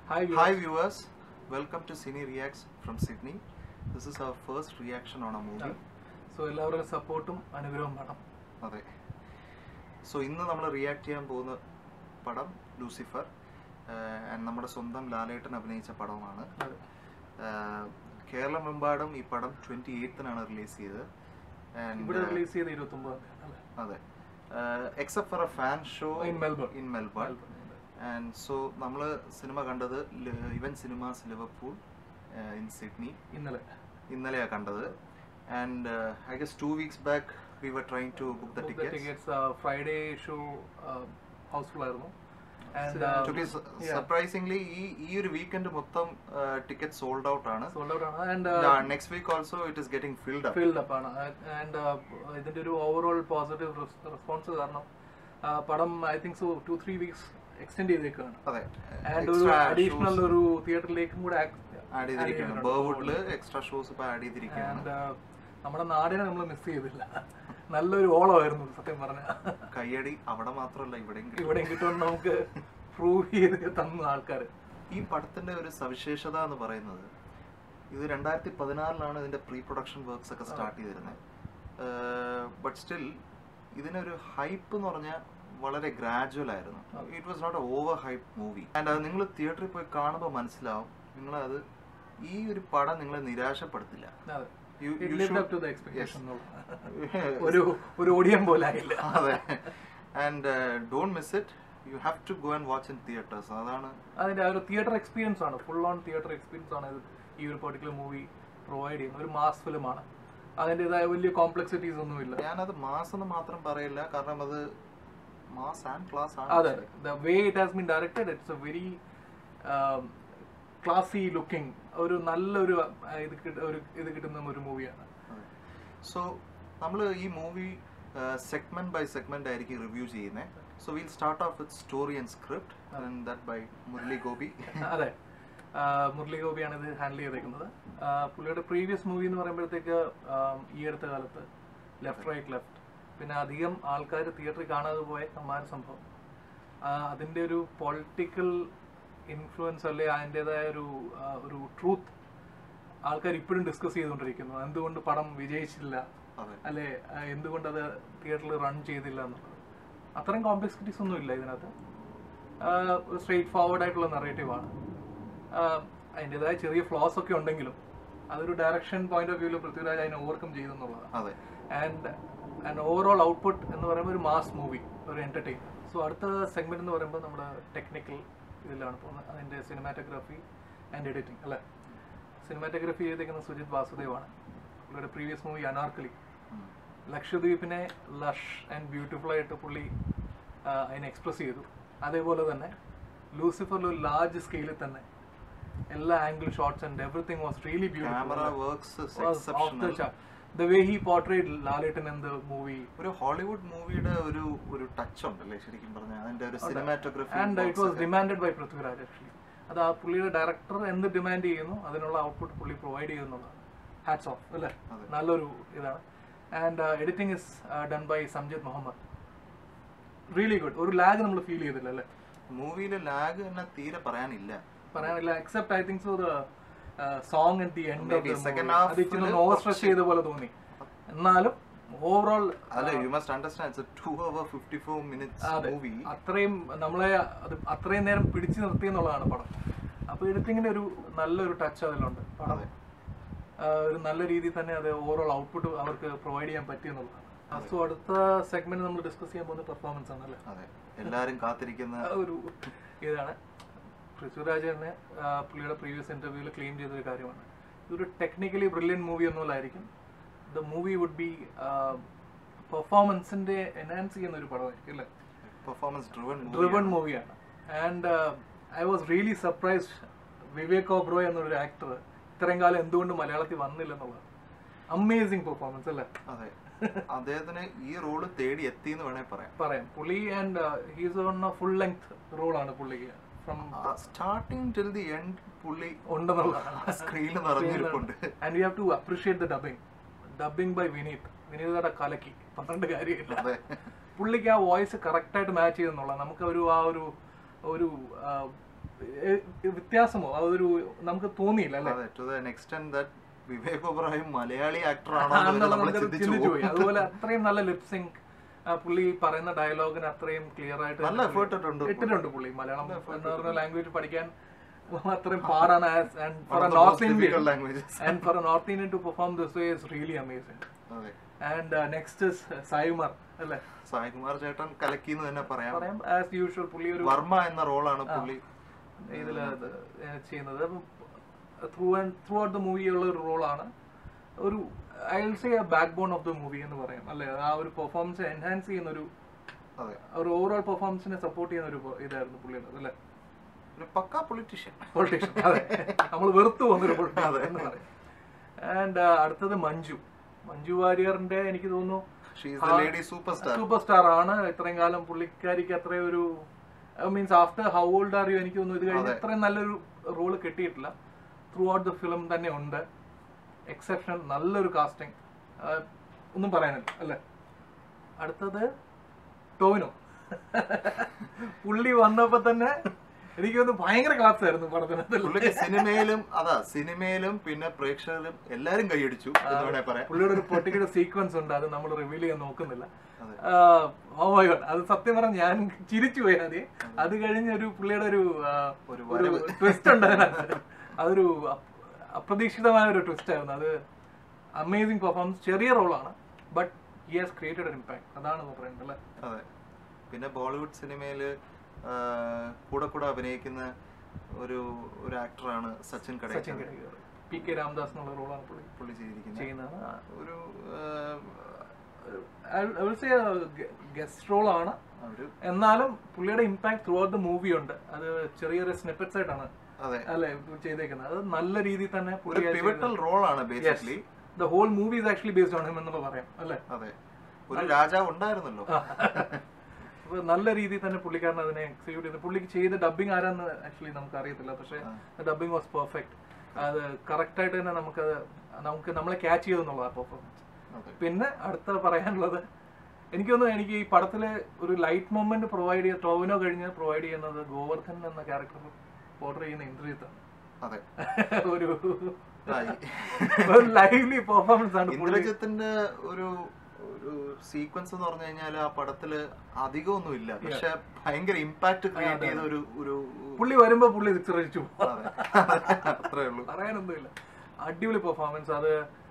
Hi, viewers. Hi viewers, welcome to Cine Reacts from Sydney. This is our first reaction on a movie. So എല്ലാവരുടെയും സപ്പോർട്ടും അനുഗ്രഹവും വേണം അതെ so ഇന്ന് നമ്മൾ റിയാക്ട് ചെയ്യാൻ പോകുന്ന പടം ലൂസിഫർ ആൻഡ് നമ്മുടെ സ്വന്തം ലാലേട്ടൻ അഭിനയിച്ച പടമാണ് അതെ. ആഹ് കേരളമെമ്പാടും ഈ പടം ട്വന്റി എയ്ത്തിനാണ് റിലീസ് ചെയ്തത് ഇവിടെ ആൻഡ് റിലീസ് ചെയ്ത ഇരുപത്തി ഒമ്പതാം തീയതി അല്ലേ അതെ except for a fan show In Melbourne. In Melbourne and so നമ്മൾ സിനിമ കണ്ടത് event cinemas Liverpool in Sydney ഇന്നലെ ഇന്നലെയാണ് കണ്ടത് and I guess two weeks back we were trying to book the ticket tickets Friday show house full ആയിരുന്നു to be surprisingly ഈ ഈ ഒരു വീക്കെൻഡ് മൊത്തം ടിക്കറ്റ് സോൾഡ് ഔട്ട് ആണ് സോൾഡ് ഔട്ട് ആണ് and next week also it is getting filled up filled up ആണ് and ഇതിന്റെ ഒരു ഓവറോൾ പോസിറ്റീവ് റെസ്പോൺസ് കാരണം ആ, പടം I think so two three weeks extend ചെയ്തേക്കാണ് അതെ ആൻഡ് ഒരു അഡീഷണൽ ഒരു തിയേറ്ററിലേക്കും കൂടെ ആഡ് ചെയ്തിരിക്കുകയാണ് ബർവുഡില് എക്സ്ട്രാ ഷോസ് ഇപ്പൊ ആഡ് ചെയ്തിരിക്കുകയാണ് ആൻഡ് നമ്മുടെ നാടിനെ നമ്മൾ മിസ് ചെയ്തില്ല നല്ലൊരു ഓളമായിരുന്നു സത്യം പറഞ്ഞ കയ്യടി അവിടെ മാത്രമല്ല ഇവിടെയും കിട്ടും. ഇവിടെ കിട്ടുമെന്ന് നമുക്ക് പ്രൂവ് ചെയ്ത് തന്നു ആൾക്കാർ ഈ പടത്തിന്റെ ഒരു സവിശേഷത എന്ന് പറയുന്നത് ഇത് രണ്ടായിരത്തി പതിനാറിലാണ് ഇതിന്റെ പ്രീ പ്രൊഡക്ഷൻ വർക്ക്സ് ഒക്കെ സ്റ്റാർട്ട് ചെയ്തിരുന്നത് ബട്ട് സ്റ്റിൽ ഇതിനൊരു ഹൈപ്പ് എന്ന് പറഞ്ഞാൽ വളരെ ഗ്രാജുവൽ ആയിരുന്നു it was not over hype movie and അത് നിങ്ങൾ തിയേറ്ററിൽ പോയി കാണുമ്പോൾ മനസ്സിലാവും നിങ്ങളത് ഈ ഒരു പടം നിങ്ങളെ നിരാശപ്പെടുത്തില്ല അതെ You- It you lived should- up to the expectation Yes. എന്നുള്ളത്. ഒരു ഒരു ഓടിയം പോലെ ആയില്ല അതെ and don't miss it you have to go and watch in theatres അതാണ് അതിന്റെ ആ ഒരു തിയേറ്റർ എക്സ്പീരിയൻസ് ആണ് ഫുൾ ഓൺ തിയേറ്റർ എക്സ്പീരിയൻസ് ആണ് ഇത് ഈ ഒരു പെർട്ടിക്കുലർ മൂവി പ്രൊവൈഡ് ചെയ്യുന്നത് ഒരു മാസ് ഫിലിമാണ് അതിൻ്റെതായ വലിയ കോംപ്ലക്സിറ്റീസ് ഒന്നുമില്ല ഞാനത് മാസ് എന്ന് മാത്രം പറയില്ല കാരണം അത് മാസ് ആൻഡ് ക്ലാസ് അതെ ആണ് the way it has been directed it's a very classy looking ഒരു നല്ലൊരു ആ, ഇത് കിട്ട- ഒരു ഇത് കിട്ടുന്ന ഒരു മൂവിയാണ് സോ നമ്മൾ ഈ മൂവി സെഗ്മെന്റ് ബൈ സെഗ്മെന്റ് ആയിരിക്കും റിവ്യൂ ചെയ്യുന്നത് so will start off with story and script and that by Murali Gopy അതെ ആ, മുരളി ഗോപിയാണ് ഇത് ഹാൻഡിൽ ചെയ്തേക്കുന്നത് ആ, പുള്ളിയുടെ പ്രീവിയസ് മൂവി എന്ന് പറയുമ്പോഴത്തേക്ക് ആ, ഈ അടുത്ത കാലത്ത് ലെഫ്റ്റ് റൈറ്റ് ലെഫ്റ്റ് പിന്നെ അധികം ആൾക്കാർ തിയേറ്ററിൽ കാണാതെ പോയ സമ്മാന സംഭവം ആ, അതിന്റെ ഒരു പൊളിറ്റിക്കൽ ഇൻഫ്ലുവൻസ് അല്ലെ അതിൻ്റെതായ ഒരു ആ, ഒരു ട്രൂത്ത് ആൾക്കാർ ഇപ്പോഴും ഡിസ്കസ് ചെയ്തുകൊണ്ടിരിക്കുന്നു എന്തുകൊണ്ട് പടം വിജയിച്ചില്ല അതെ അല്ലെ ആ, എന്തുകൊണ്ട് അത് തിയേറ്ററിൽ റൺ ചെയ്തില്ല എന്നുള്ളത് അത്രയും കോംപ്ലക്സിറ്റീസ് ഒന്നും ഇല്ല ഇതിനകത്ത് സ്ട്രെയിറ്റ് ഫോർവേഡ് ആയിട്ടുള്ള നെറേറ്റീവാണ് അതിൻ്റെതായ ചെറിയ ഫ്ലോസ് ഒക്കെ ഉണ്ടെങ്കിലും അതൊരു ഡയറക്ഷൻ പോയിന്റ് ഓഫ് വ്യൂവിൽ പൃഥ്വിരാജ് അതിനെ ഓവർകം ചെയ്തെന്നുള്ളതാണ് അതെ ആൻഡ് ആൻഡ് ഓവറോൾ ഔട്ട്പുട്ട് എന്ന് പറയുമ്പോൾ ഒരു മാസ് മൂവി ഒരു എന്റർടൈൻ സോ അടുത്ത സെഗ്മെന്റ് എന്ന് പറയുമ്പോൾ നമ്മുടെ ടെക്നിക്കൽ ഇതിലാണ് പോകുന്നത് അതിന്റെ സിനിമാറ്റോഗ്രാഫി ആൻഡ് എഡിറ്റിംഗ് അല്ലേ സിനിമാറ്റോഗ്രാഫി ചെയ്തേക്കുന്നത് സുജിത് വാസുദേവാണ് പുള്ളിയുടെ പ്രീവിയസ് മൂവി അനാർക്കലി ഉം. ലക്ഷദ്വീപിനെ ലഷ് ആൻഡ് ബ്യൂട്ടിഫുൾ ആയിട്ട് പുള്ളി ആ, അതിനെ എക്സ്പ്രസ് ചെയ്തു അതേപോലെ തന്നെ ലൂസിഫറിൽ ഒരു ലാർജ് സ്കെയിലിൽ തന്നെ എല്ലാ angle shots and everything was really camera beautiful works was off the exceptional chart. The way he portrayed Lalaton in the movie, ഒരു ഹോളിവുഡ് മൂവിയുടെ ഒരു ഒരു ടച്ച് ഉണ്ടല്ലേ ശരിക്കും പറഞ്ഞാൽ അതിന്റെ ഒരു and cinematography it was demanded by Prithviraj actually. അത് ആ പുള്ളിയുടെ ഡയറക്ടർ എന്ത് ഡിമാൻഡ് ചെയ്യുന്നു അതിനുള്ള ഔട്ട്പുട്ട് പുള്ളി പ്രൊവൈഡ് ചെയ്യുന്നുള്ളതാണ് ഹാറ്റ്സ് ഓഫ് അല്ലേ അതെ. നല്ലൊരു ഇതാണ് and editing is done by Samjith Muhammad really good ഒരു ലാഗ് നമ്മൾ ഫീൽ ചെയ്തില്ല അല്ലേ മൂവിയിലെ ലാഗ് തന്നെ തീരെ പറയാനില്ല പറയാനില്ല except I think so the song at the end Maybe second half അത് ഇച്ചിരി ല് ഓവർ സ്ട്രെസ് ചെയ്ത പോലെ തോന്നി എന്നാലും ഓവറോൾ അല്ല you must understand it's two hour fifty four minutes അതെ. മൂവി അത്രയും നമ്മളെ അത് അത്രയും നേരം പിടിച്ചു നിർത്തി എന്നുള്ളതാണ് പടം അപ്പൊ എഡിറ്റിങ്ങിന്റെ ഒരു നല്ലൊരു ടച്ച് അതിലുണ്ട് പടം അതെ. ആ, ഒരു നല്ല രീതിയിൽ തന്നെ അത് ഓവറോൾ ഔട്ട്പുട്ട് അവർക്ക് പ്രൊവൈഡ് ചെയ്യാൻ പറ്റി എന്നുള്ളതാണ് സോ അടുത്ത സെഗ്മെന്റ് നമ്മൾ ഡിസ്കസ് ചെയ്യാൻ പോകുന്ന പെർഫോമൻസ് ആണ് അല്ലേ അതെ എല്ലാരും കാത്തിരിക്കുന്ന ആ ഒരു ഇതാണ് പൃഥ്വിരാജ് തന്നെ ആ, പുള്ളിയുടെ പ്രീവിയസ് ഇന്റർവ്യൂവിൽ ക്ലെയിം ചെയ്തൊരു കാര്യമാണ് ഇതൊരു ടെക്നിക്കലി ബ്രില്യൻ മൂവി ഒന്നുമല്ലായിരിക്കും ദ മൂവി വുഡ് ബി പെർഫോമൻസിന്റെ എൻഹാൻസ് ചെയ്യുന്ന ഒരു പടമായിരിക്കും അല്ലേ പെർഫോമൻസ് ഡ്രിവൺ ഡ്രിവൺ മൂവിയാണ് and I was really surprised Vivek Oberoi എന്നൊരു ആക്ടർ ഇത്രയും കാലം എന്തുകൊണ്ട് മലയാളത്തിൽ വന്നില്ല എന്നുള്ളത് അമേസിങ് പെർഫോമൻസ് അല്ലേ അതെ അദ്ദേഹത്തിന് ഈ റോള് തേടി എത്തി എന്ന് വേണേ പറയാം പറയാം പുള്ളി and he's on full length റോളാണ് പുള്ളിക്ക് from starting till the end പുള്ളി ഉണ്ടെന്നുള്ളതാണ് സ്ക്രീനിൽ നിറഞ്ഞിരിപ്പുണ്ട് and you have to appreciate the dubbing dubbing by Vineeth വിനീതയുടെ കലക്കി പറഞ്ഞിട്ട് കാര്യമില്ല അതെ പുള്ളിക്ക് ആ വോയിസ് കറക്റ്റായിട്ട് മാച്ച് ചെയ്തെന്നുള്ള നമുക്ക് ഒരു ആ ഒരു ഒരു ആ, ഏഹ്, വ്യത്യാസമോ അതൊരു നമുക്ക് തോന്നിയില്ല അല്ലെ അതെ to the extent that Vivek Oberoi Malayali actor ആണോ ആണെന്നുള്ളത് എന്ന് നമ്മൾ നമുക്കത് ചിന്തിച്ചു ചിന്തിച്ചു പോകും. പോയി അതുപോലെ അത്രയും നല്ല ലിപ്സിങ് പുള്ളി പറയുന്ന ഡയലോഗിന് അത്രയും ക്ലിയർ ആയിട്ട് നല്ല തന്നെ എഫേർട്ട് ഇട്ടുണ്ട് ഇട്ടിട്ടുണ്ട് പുള്ളി മലയാളം നല്ല effort എന്ന് പറഞ്ഞ ലാംഗ്വേജ് പഠിക്കാൻ അത്രയും പാടാണ് for One a of the most north Indian difficult languages. And for a north Indian to perform this way is really amazing അതെ ആൻഡ് നെക്സ്റ്റ് സായിമാർ അല്ലേ സായികുമാർ ചേട്ടൻ കലക്കി എന്ന് തന്നെ പറയാം പറയാം ആസ് യൂഷ്വൽ പുള്ളി ഒരു വർമ്മ എന്ന റോളാണ് പുള്ളി ഇതിൽ ചെയ്യുന്നത് through and throughout the movie ഉള്ള ഒരു റോളാണ് ഒരു I will say backbone of the movie എന്ന് പറയാം അല്ലെ ആ ഒരു പെർഫോമൻസ് എൻഹാൻസ് ചെയ്യുന്ന ഒരു അതെ ഒരു ഓവറോൾ പെർഫോമൻസിനെ സപ്പോർട്ട് ചെയ്യുന്ന ഒരു ഇതായിരുന്നു പുള്ളിയുടെ അല്ലെ ഒരു പക്കാ പൊളിറ്റീഷ്യൻ പൊളിറ്റീഷ്യൻ അതെ നമ്മൾ വെറുത്തു പോകുന്നൊരു പൊളിറ്റീഷ്യൻ എന്ന് പറയും ആൻഡ് അടുത്തത് മഞ്ജു മഞ്ജു വാര്യറിന്റെ എനിക്ക് തോന്നുന്നു she's the lady superstar superstar ആണ് ഇത്രയും കാലം പുള്ളിക്കാരിക്ക് അത്രയും ഒരു means after how old are you എനിക്ക് തോന്നുന്നു ഇത് കഴിഞ്ഞ് ഇത്രയും നല്ലൊരു റോള് കിട്ടിയിട്ടില്ല ത്രൂ ഔട്ട് ദ ഫിലിം തന്നെ ഉണ്ട് എക്സെപ്ഷൻ നല്ലൊരു കാസ്റ്റിംഗ് ഒന്നും പറയാനില്ല അല്ലേ അടുത്തത് ടോവിനോ പുള്ളി വന്നപ്പോ തന്നെ എനിക്ക് തോന്നുന്നു ഭയങ്കര ക്ലാസ് ആയിരുന്നു പടത്തിനകത്ത് പുള്ളിക്ക് സിനിമയിലും അതാ സിനിമയിലും പിന്നെ പ്രേക്ഷകരിലും എല്ലാരും കൈയടിച്ചു എന്ന് വേണേ പറയാം പുള്ളിയുടെ ഒരു പെർട്ടിക്കുലർ സീക്വൻസ് ഉണ്ട് അത് നമ്മൾ റിവീൽ ചെയ്യാൻ നോക്കുന്നില്ല അതെ. ഓ മൈ ഗോഡ് അത് സത്യം പറഞ്ഞ ഞാൻ ചിരിച്ചു പോയി ആദ്യം അത് കഴിഞ്ഞ് ഒരു പുള്ളിയുടെ ഒരു ആ, ഒരു ഒരു ട്വിസ്റ്റ് ഉണ്ട് അതിനകത്ത് അതൊരു അ- അപ്രതീക്ഷിതമായ ഒരു ട്വിസ്റ്റ് ആയിരുന്നു അത് അമേസിങ് പെർഫോമൻസ് ചെറിയ റോളാണ് ബട്ട് ഹി ഹാസ് ക്രിയേറ്റഡ് ഒരു ഇമ്പാക്ട് അതാണ് പറയുന്നത് അല്ലേ അതെ പിന്നെ ബോളിവുഡ് സിനിമയില് ആ, കൂടെ കൂടെ അഭിനയിക്കുന്ന ഒരു ഒരു ആക്ടറാണ് സച്ചിൻ സച്ചിൻ കടേക്കർ കടേക്കർ പി കെ രാംദാസ് എന്നുള്ള റോളാണ് പുള്ളി പുള്ളി ചെയ്തിരിക്കുന്നത് ചെയ്യുന്നത് ഒരു ഗസ്റ്റ് റോളാണ് ആ, ഒരു എന്നാലും പുള്ളിയുടെ impact throughout the movie ഉണ്ട് അത് ചെറിയൊരു സ്നിപ്പറ്റ്സ് ആയിട്ടാണ് അതെ അല്ലെ ചെയ്തേക്കുന്നത് അത് നല്ല രീതിയിൽ തന്നെ ഒരു പുള്ളി പിവറ്റൽ റോളാണ് basically the whole movie is actually based on him എന്ന് പറയാം അല്ലെ അതെ ഒരു രാജാവ് ഉണ്ടായിരുന്നല്ലോ അപ്പൊ നല്ല രീതിയിൽ തന്നെ പുള്ളിക്കാരൻ അതിനെ എക്സിക്യൂട്ട് ചെയ്ത് പുള്ളിക്ക് ചെയ്ത ഡബിങ് ആരാന്ന് ആക്ച്വലി നമുക്ക് അറിയത്തില്ല പക്ഷെ ഡബിങ് വാസ് പെർഫെക്റ്റ് അത് കറക്റ്റ് ആയിട്ട് തന്നെ നമുക്കത് നമുക്ക് നമ്മളെ ക്യാച്ച് ചെയ്തെന്നുള്ള പെർഫോമൻസ് അതെ പിന്നെ അടുത്ത പറയാനുള്ളത് എനിക്ക് തോന്നുന്നു എനിക്ക് ഈ പടത്തില് ഒരു ലൈറ്റ് മൊമെന്റ് പ്രൊവൈഡ് ചെയ്ത ടോവിനോ കഴിഞ്ഞ് പ്രൊവൈഡ് ചെയ്യുന്നത് ഗോവർദ്ധൻ എന്ന ക്യാരക്ടർ പോർട്ടർ ചെയ്യുന്ന ഇന്ദ്രിയത്താണ് അതെ ഒരു ആ, ഈ- ലൈവ്ലി പെർഫോമൻസ് ആണ് പുള്ളി ഇന്ദ്രജിത്തിന്റെ ഒരു ഒരു സീക്വൻസ് എന്ന് പറഞ്ഞു കഴിഞ്ഞാൽ ആ പടത്തില് അധികമൊന്നും ഇല്ല പക്ഷെ ഭയങ്കര ഇമ്പാക്ട് ക്രിയേറ്റ് ചെയ്ത ഒരു ഒരു പുള്ളി വരുമ്പോ പുള്ളി വിശ്രമിച്ചു അതെ അത്രേ ഉള്ളൂ പറയാനൊന്നുമില്ല അടിപൊളി പെർഫോമൻസ് അത്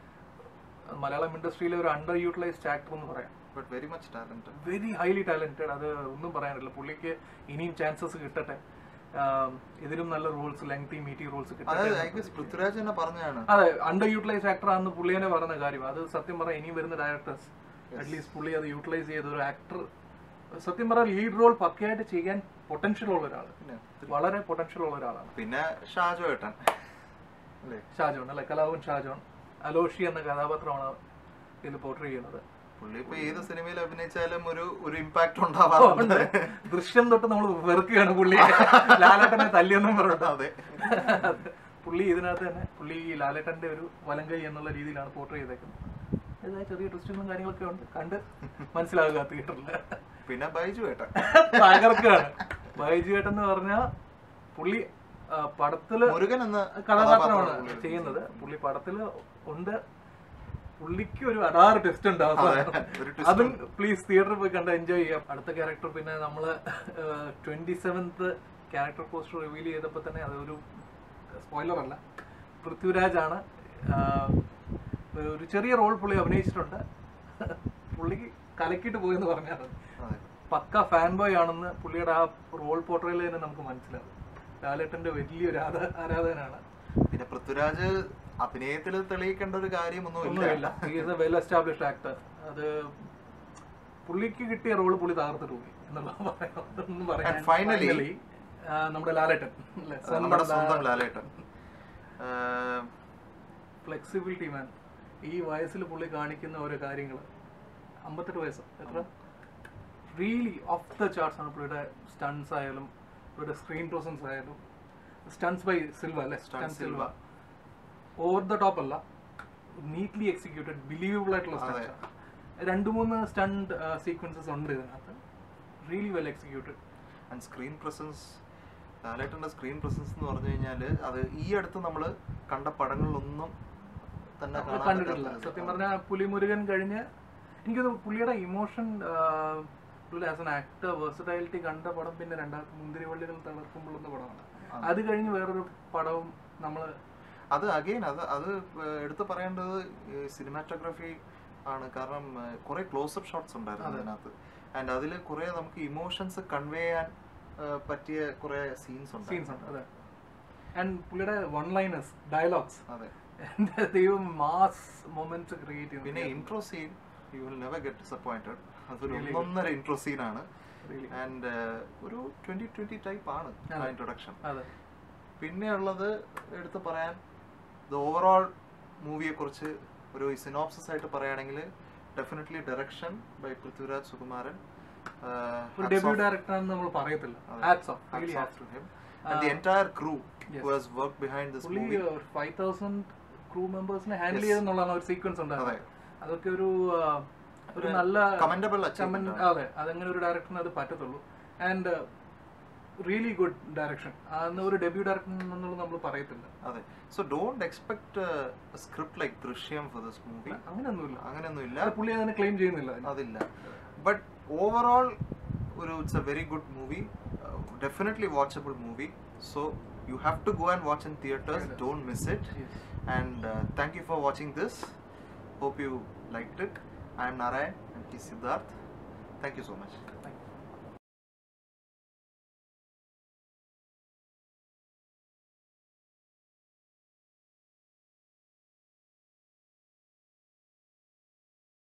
മലയാളം ഇൻഡസ്ട്രിയിലെ ഒരു അണ്ടർ യൂട്ടിലൈസ്ഡ് ആക്ടർ എന്ന് പറയാം but very much talent very highly talented അത് ഒന്നും പറയാനില്ല പുള്ളിക്ക് ഇനിയും ചാൻസസ് കിട്ടട്ടെ ആം, ഇതിലും നല്ല റോൾസ് ലെങ്തി മീറ്റി റോൾസ് അതായത് കിട്ടട്ടെ ഐ ഗസ് പൃഥ്വിരാജ് തന്നെ പറഞ്ഞാണ് അതെ അണ്ടർ യൂട്ടിലൈസ് ആക്ടർ ആണെന്ന് പുള്ളി തന്നെ പറഞ്ഞ കാര്യം അത് സത്യം പറഞ്ഞാൽ ഇനിയും വരുന്ന ഡയറക്ടേഴ്സ് അറ്റ്ലീസ്റ്റ് പുള്ളി അത് യൂട്ടിലൈസ് ചെയ്ത ഒരു ആക്ടർ സത്യം പറഞ്ഞാൽ ലീഡ് റോൾ പക്കയായിട്ട് ചെയ്യാൻ പൊട്ടൻഷ്യൽ ഉള്ള ഒരാൾ പിന്നെ വളരെ പൊട്ടൻഷ്യൽ ഉള്ള ഒരാളാണ് പിന്നെ ഷാജു ഏട്ടൻ അല്ലേ ഷാജോൺ അല്ലെ കലാഭവൻ ഷാജോൺ അലോഷി എന്ന കഥാപാത്രമാണ് ഇതിൽ പോർട്രേ ചെയ്യുന്നത് പുള്ളി ഇപ്പൊ ഏത് സിനിമയിൽ അഭിനയിച്ചാലും ഒരു ഒരു ഇമ്പാക്ട് ഉണ്ടാവാറുണ്ട് ദൃശ്യം തൊട്ട് നമ്മൾ വെറുക്കുകയാണ് പുള്ളി ലാലേട്ടനെ തല്ലിയെന്നും പറഞ്ഞിട്ട് അതെ പുള്ളി ഇതിനകത്ത് തന്നെ പുള്ളി ഈ ലാലേട്ടന്റെ ഒരു വലങ്കൈ എന്നുള്ള രീതിയിലാണ് പോർട്രേ ചെയ്തേക്കുന്നത് ഇതായ ചെറിയ ട്വിസ്റ്റുകളും കാര്യങ്ങളൊക്കെ ഉണ്ട് കണ്ട് മനസ്സിലാകുക തിയേറ്ററിൽ പിന്നെ ബൈജു ഏട്ടൻ തകർക്കാണ് ബൈജു ഏട്ടൻ എന്ന് പറഞ്ഞാൽ പുള്ളി ആ, പടത്തില് മുരുകൻ എന്ന കഥാപാത്രമാണ് പുള്ളി ചെയ്യുന്നത് പുള്ളി പടത്തില് ഉണ്ട് പുള്ളിക്ക് ഒരു അടാറ് ടെസ്റ്റ് ഉണ്ട് അവസാനം. ഒരു അതും പ്ലീസ് തിയേറ്ററിൽ പോയി കണ്ട് എൻജോയ് ചെയ്യാം അടുത്ത ക്യാരക്ടർ പിന്നെ നമ്മള് twenty seventh character poster reveal ചെയ്തപ്പോൾ തന്നെ അതൊരു സ്പോയിലർ അല്ല പൃഥ്വിരാജ് ആണ് ഒരു ചെറിയ റോൾ പുള്ളി അഭിനയിച്ചിട്ടുണ്ട് പുള്ളിക്ക് കലക്കിയിട്ട് പോയെന്ന് പറഞ്ഞാൽ മതി. അതെ. പക്ക ഫാൻ ബോയ് ആണെന്ന് പുള്ളിയുടെ ആ റോൾ പോർട്രയിൽ തന്നെ നമുക്ക് മനസ്സിലാവും ലാലേട്ടന്റെ വലിയൊരു ആരാ- ആരാധകനാണ് പിന്നെ പൃഥ്വിരാജ് അഭിനയത്തിൽ തെളിയിക്കേണ്ട ഒരു കാര്യമൊന്നും ഒന്നുമില്ല ഇല്ല is a well established actor അത് പുള്ളിക്ക് കിട്ടിയ റോള് പുള്ളി തകർത്തിട്ട് പോയി എന്നുള്ളത് പറയാം ഒന്നും പറയാൻ And finally- Finally, ആ, നമ്മുടെ ലാലേട്ടൻ അല്ലേ നമ്മുടെ സ്വന്തം ലാലേട്ടൻ ആഹ് ഫ്ലെക്സിബിലിറ്റി മാൻ ഈ വയസ്സിൽ പുള്ളി കാണിക്കുന്ന ഓരോ കാര്യങ്ങൾ അമ്പത്തെട്ട് വയസ്സ് എത്ര റിയലി ഓഫ് ദ ചാർട്സ് ആണ് പുള്ളിയുടെ സ്റ്റൺസ് ആയാലും പുള്ളിയുടെ സ്ക്രീൻ പ്രസൻസ് ആയാലും സ്റ്റൺസ് ബൈ സിൽവ അല്ലെ stunt Silva over the top അല്ല നീറ്റ്ലി എക്സിക്യൂട്ടഡ് ബിലീവബിൾ ആയിട്ടുള്ള അതെ. സ്റ്റൺസ് രണ്ട് മൂന്ന് സ്റ്റണ്ട് സീക്വൻസസ് ഉണ്ട് ഇതിനകത്ത് really well executed and screen presence ലാലേട്ടന്റെ സ്ക്രീൻ പ്രസൻസ് എന്ന് പറഞ്ഞു കഴിഞ്ഞാൽ അത് ഈ അടുത്ത് നമ്മൾ കണ്ട പടങ്ങളിലൊന്നും തന്നെ നമ്മൾ കാണാൻ കണ്ടിട്ടില്ല പറ്റാത്ത സത്യം ഒരു- പറഞ്ഞാൽ പുലിമുരുകൻ കഴിഞ്ഞ് എനിക്കത് പുള്ളിയുടെ ഇമോഷൻ പുള്ളി ആസ് എൻ ആക്ടർ വേഴ്സറ്റൈലിറ്റി കണ്ട പടം പിന്നെ രണ്ടാമത്തെ മുന്തിരിവള്ളികൾ തളർക്കുമ്പോൾ എന്ന പടമാണ് ആ. അത് കഴിഞ്ഞ് വേറൊരു പടവും നമ്മൾ അത് അഗെയിൻ അത് അത് എടുത്തു പറയേണ്ടത് സിനിമാറ്റോഗ്രാഫി ആണ് കാരണം കുറെ ക്ലോസപ്പ് ഷോട്ട്സ് ഉണ്ടായിരുന്നു അതെ. അതിനകത്ത് ആൻഡ് അതിൽ കുറെ നമുക്ക് ഇമോഷൻസ് കൺവേ ചെയ്യാൻ ആ, പറ്റിയ കുറെ സീൻസ് സീൻസ് ഉണ്ട് ഉണ്ട് അതെ ആൻഡ് പുള്ളിയുടെ വൺ ലൈനേഴ്സ് ഡയലോഗ്സ് അതെ എന്റെ ദൈവം മാസ് മൊമെന്റ്സ് ക്രിയേറ്റ് പിന്നെ intro scene you will never get disappointed അതൊരു Really good. ഒന്നൊന്നര ഇൻട്രോ സീൻ ആണ് Really. ആൻഡ് ഒരു ട്വന്റി ട്വന്റി ടൈപ്പ് ആണ് ആ അതെ. ഇൻട്രൊഡക്ഷൻ അതെ പിന്നെ ഉള്ളത് എടുത്ത് പറയാൻ ദ ഓവറോൾ മൂവിയെ കുറിച്ച് ഒരു സിനോപ്സിസ് ആയിട്ട് പറയുകയാണെങ്കിൽ definitely direction by Prithviraj Sukumaran ഒരു ഡെബ്യൂ ഡയറക്ടർ ആണെന്ന് നമ്മൾ പറയത്തില്ല hats off really hats to him and the entire crew Yes. who has worked behind this പുള്ളി movie ഫൈവ് തൗസൻഡ് ക്രൂ മെമ്പേഴ്സിനെ ഹാൻഡിൽ Yes. ചെയ്തെന്നുള്ളതാണ് ഒരു സീക്വൻസ് ഉണ്ടായിരുന്നത് അതെ. അതൊക്കെ ഒരു ആ, ഒരു ഒരു നല്ല commendable ചമ്മൻ achievement ആണ്. അതെ അതങ്ങനെ ഒരു ഡയറക്ടറിന് അത് പറ്റത്തുള്ളൂ ആൻഡ് റിയലി ഗുഡ് ഡയറക്ഷൻ അന്ന് ഒരു ഡെബ്യൂ ഡയറക്ടർ എന്നുള്ളത് നമ്മൾ പറയത്തില്ല അതെ so don't expect script like Drishyam for this movie അങ്ങനെയൊന്നുമില്ല അങ്ങനെയൊന്നുമില്ല അത് പുള്ളി അതിനെ ക്ലെയിം ചെയ്യുന്നില്ല അതിന്. അതില്ല ബട്ട് ഓവറോൾ ഒരു it's a very good movie definitely watchable movie so you have to go and watch in theatres Yes. Don't miss it Yes. and uh, thank you for watching this hope you liked it i am narayan and he's siddharth thank you so much Thank you.